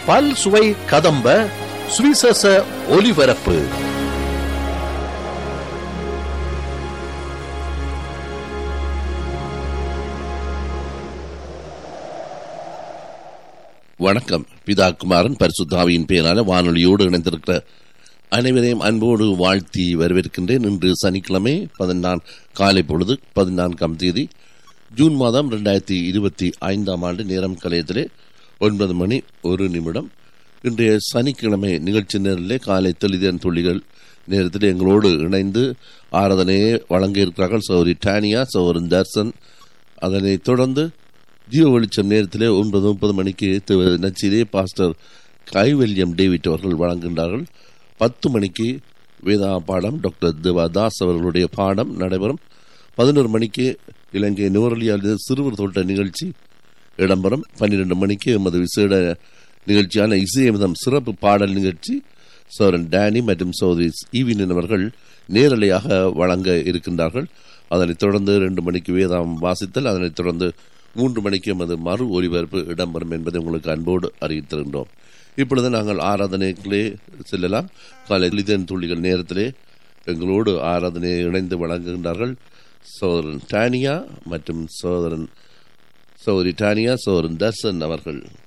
பல் சுவை கதம்ப சுவிசேஷ ஒலிபரப்பு வணக்கம் பிதா குமாரன் பரிசுத்தாவியின் பெயரான வானொலியோடு இணைந்திருக்கிற அனைவரையும் அன்போடு வாழ்த்தி வரவேற்கின்றேன் இன்று சனிக்கிழமை பதினான் காலை பொழுது பதினான்காம் தேதி ஜூன் மாதம் ரெண்டாயிரத்தி இருபத்தி ஐந்தாம் ஆண்டு நேரம் கலையத்திலே ஒன்பது மணி ஒரு நிமிடம் இன்றைய சனிக்கிழமை நிகழ்ச்சி நேரிலே காலை தெளிதன் துளிகள் நேரத்தில் எங்களோடு இணைந்து ஆராதனையை வழங்க இருக்கிறார்கள் சௌரி டானியா சௌரன் தர்சன் அதனைத் தொடர்ந்து ஜீவ வெளிச்சம் நேரத்திலே ஒன்பது முப்பது மணிக்கு திரு நச்சிரே பாஸ்டர் கைவல்யம் டேவிட் அவர்கள் வழங்குகின்றார்கள் பத்து மணிக்கு வேதா பாடம் டாக்டர் தேவாதாஸ் அவர்களுடைய பாடம் நடைபெறும் பதினோரு மணிக்கு இலங்கை நுவரலியால் சிறுவர் தோட்ட நிகழ்ச்சி இடம்பெறும் பன்னிரெண்டு மணிக்கு எமது விசேட நிகழ்ச்சியான இசையமிதம் சிறப்பு பாடல் நிகழ்ச்சி சோரன் டேனி மற்றும் சௌதரி ஈவினின் அவர்கள் நேரலையாக வழங்க இருக்கின்றார்கள் அதனைத் தொடர்ந்து ரெண்டு மணிக்கு வேதாம் வாசித்தல் அதனைத் தொடர்ந்து மூன்று மணிக்கு எமது மறு ஒலிபரப்பு இடம்பெறும் என்பதை உங்களுக்கு அன்போடு அறிவித்திருக்கின்றோம் இப்பொழுது நாங்கள் ஆராதனைகளே செல்லலாம் காலை லிதன் துள்ளிகள் நேரத்திலே எங்களோடு ஆராதனையை இணைந்து வழங்குகின்றார்கள் சோதரன் டானியா மற்றும் சோதரன் சௌரி டானியா சோதரன் தர்சன் அவர்கள்